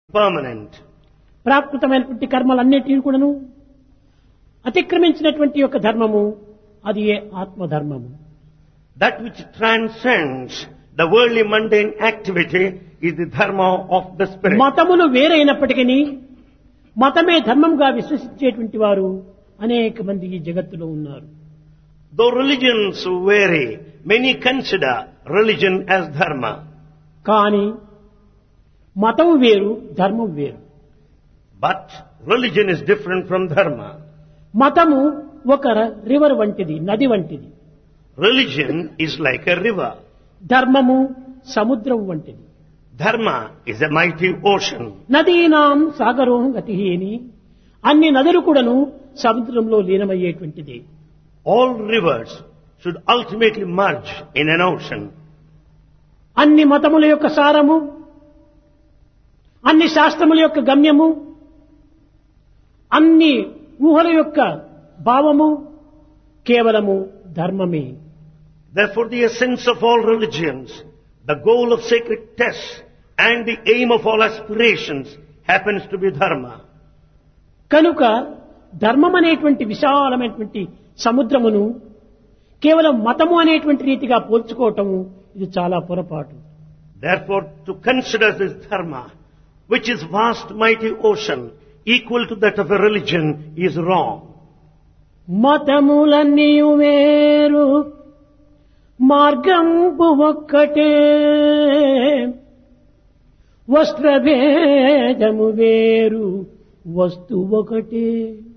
permanent. ప్రాకృతమైనటువంటి కర్మలన్నిటిని కూడాను అతిక్రమించినటువంటి యొక్క ధర్మము అది ఏ ఆత్మధర్మము That which transcends the worldly mundane activity is the dharma of the spirit. మతములు వేరైనప్పటికీ మతమే ధర్మంగా విశ్వసించేటువంటి వారు అనేక మంది ఈ జగత్తులో ఉన్నారు Though religions vary, many consider religion as dharma. కానీ మతం వేరు ధర్మం వేరు But religion is different from dharma. మతము ఒక ర- రివర్ వంటిది నది వంటిది Religion is like a river. ధర్మము సముద్రం వంటిది Dharma is a mighty ocean. నదీనాం సాగరోం గతి అని అన్ని నదులు కూడాను సముద్రంలో లీనమయ్యేటువంటిది All rivers should ultimately merge in an ocean. అన్ని మతముల యొక్క సారము అన్ని శాస్త్రముల యొక్క గమ్యము అన్ని ఊహల యొక్క భావము కేవలము ధర్మమే Therefore, the essence of all religions, the goal of sacred tests, and the aim of all aspirations happens to be dharma. కనుక ధర్మం అనేటువంటి విశాలమైనటువంటి సముద్రమును కేవలం మతము అనేటువంటి రీతిగా పోల్చుకోవటము ఇది చాలా పొరపాటు Therefore, to consider this dharma, which is vast mighty ocean, equal to that of a religion, is wrong. మతములన్నీ వేరు మార్గంపు ఒక్కటే వస్త్రభేదము వేరు వస్తు ఒకటే